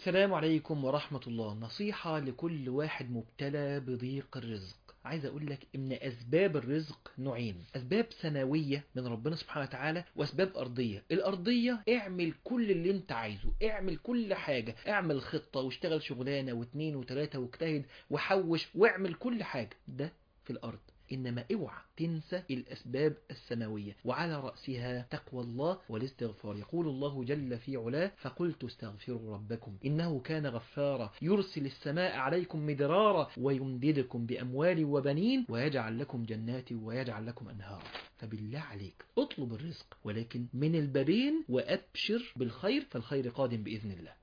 السلام عليكم ورحمة الله نصيحة لكل واحد مبتلى بضيق الرزق عايز اقول لك ان اسباب الرزق نوعين اسباب سماوية من ربنا سبحانه وتعالى واسباب ارضية الارضية اعمل كل اللي انت عايزه اعمل كل حاجة اعمل خطة واشتغل شغلانة واثنين وثلاثة واجتهد وحوش واعمل كل حاجة ده في الارض إنما اوعى تنسى الأسباب السماوية وعلى رأسها تقوى الله والاستغفار يقول الله جل في علاه فقلت استغفروا ربكم إنه كان غفارا يرسل السماء عليكم مدرارا ويمددكم بأموال وبنين ويجعل لكم جنات ويجعل لكم أنهارا فبالله عليك اطلب الرزق ولكن من البابين وأبشر بالخير فالخير قادم بإذن الله